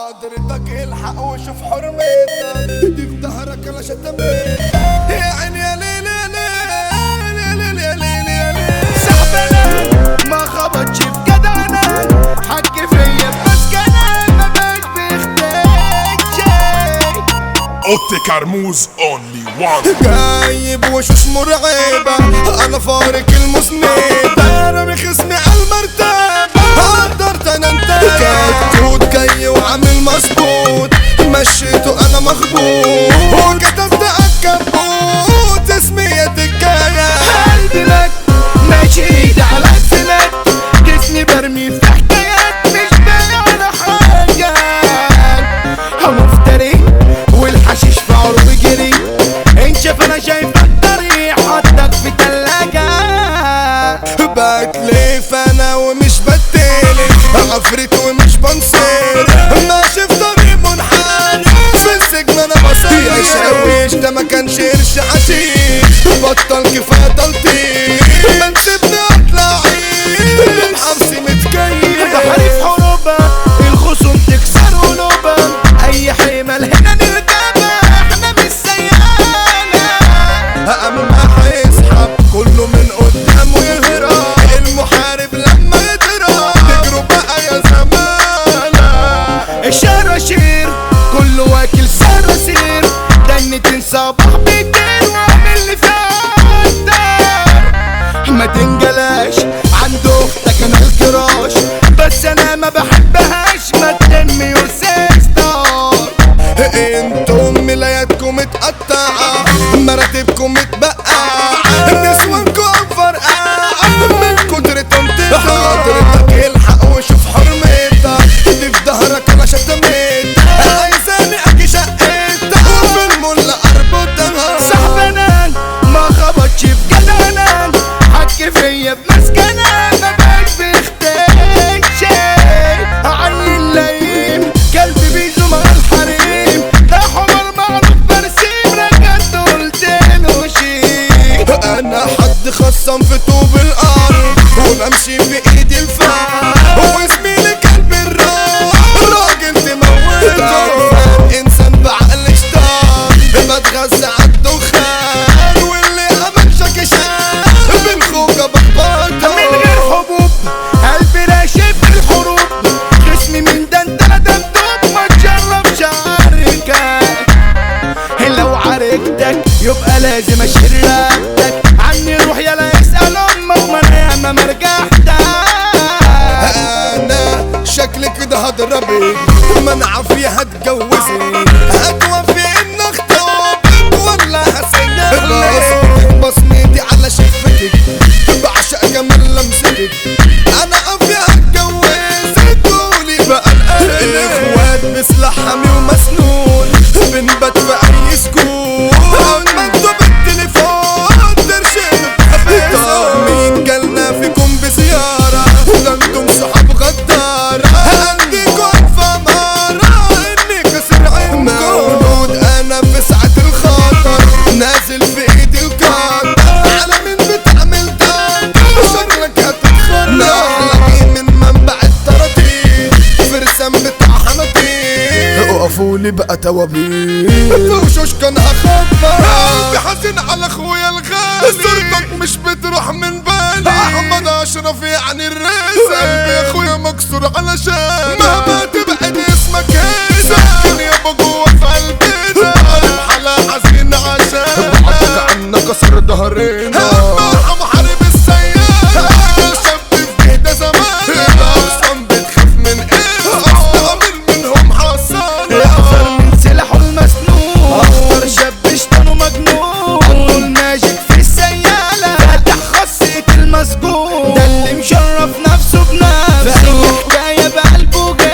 حضرتك الحق وشوف حرمتك دي في ظهرك انا شتمت يا عيني يا ليل يا ليل يا ليل يا ليل يا ليل سحبنا ما خبطش في جدعنا حك فيا بمسكنة ما بقاش بيختار شيء اوتي كرموز اونلي وان جايب وشوش مرعبة انا فارق المذنبة انا بخصمي على المرتبة قدرت انا انتهي كتكوت جاي وعامل مظبوط مشيته انا مخبوط وكتبت عالكبوت اسمي يا تكاية قلبي مات ماشي ايدي على السند جسمي برمي في حكايات مش باقي على حاجة مفتري والحشيش في عروق جري انت شايف انا شايفك طريق حطك في تلاجة بتلف انا ومش بتلف عفريت ومش بنصير ماشي في طريق منحنى في السجن انا بصير يا شاويش ده ما كانش قرش حشيش بطل كفايه تلطيش ما تسيبني اطلع عيش حبسي متكيف بحري في حروبة الخصوم تكسر قلوبة اي حمل هنا نركبها احنا مش سيالة اما هيسحب كله من قدامه يهرب المحارب لما يضرب تجروا بقى يا زمانه الشراشير كله واكل صراصير دنة صباح بيتين وعامل لي فاتر ما تنجلاش عند اختك انا الكراش بس انا ما بحبهاش ما تنمي يور سيستر انتم ملاياتكم متقطعة مراتبكم متبقعة نسوانكم فرقعة من كتر تنطيطة حضرتك الحق وشوف حرمتك دي في ظهرك انا شتمتك عايزاني اجي شقتك وفي المولى اربطها صاحبنا ما خبطش في جدعنا حك فيا بمسكنة ما بقاش بيختار شيء عيل لئيم كلب بيزو مع الحريم ده حمار معروف برسيم رجعت قلت له شيء انا حد خصم في طوب الارض وبمشي في ايدي الفار وزميلي كلب الراب راجل تموته انسان بعقل شطان بتغذى عالدخان واللي عمل شكشان بالخوجة بخبطه من غير حبوب قلبي راشف في الحروب جسمي من ده انت لا دبدوب ما تجربش عركك لو عركتك يبقى لازم اشيل رقبتك عني روح يلا اسال امك ما انا ياما ما رجعتك انا شكلي كده هضربك منع فيها هتجوزك هتوافق ان اخطبك ولا هسيبك بصمتي على شفتك بعشق جمال لمستك انا افيا هتجوزك قولي بقى القلب اخوات بسلاح حامي ومسنون بنبات في اي سكون اما انتوا بالتليفون ترشموا بحبيبتك مين جالنا فيكم بزيارة ده انتم صحاب غدارة هديكوا ألف مرة اني كسر عينكم مولود انا في ساعة الخطر نازل في ايدي القدر على مين بتعمل ده شكلك هتتخنق نحلقي من منبع الطراطيل فرسان بتاع حناطير وقفوا لي بقى توابير وشوش كان هخبر قلبي حزين على اخويا الغالي صورتك مش بتروح من بالي احمد اشرف يعني الرزق قلبي يا اخويا مكسور علشان مهما تبعد اسمك هنا ساكن يابا جوا في قلبنا قلب حلا حزين عشان بعدك عنا كسر ظهرنا محارب السيارة شاب في جهد زمان الاقسام بتخاف من ايه اصل عامل منهم حصان اخضر من سلاحه المسنون اخضر شاب شطان ومجنون طول ماجيك في السيالة فاتح خاصية المسجون ده اللي مشرف نفسه بنفسه في اي حكاية بقلبه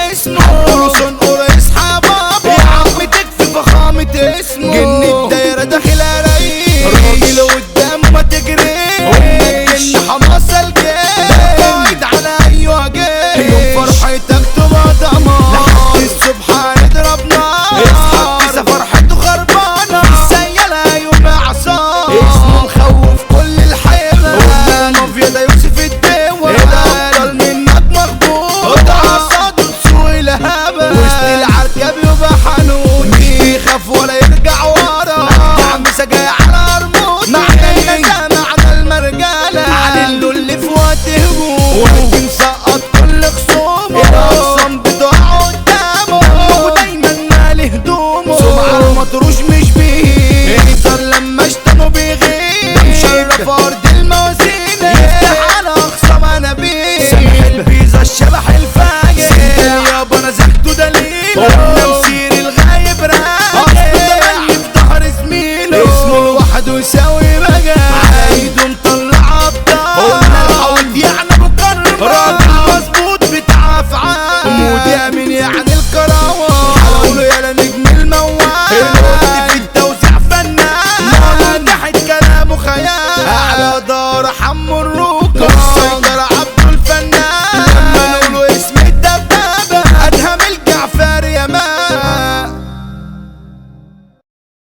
الهوى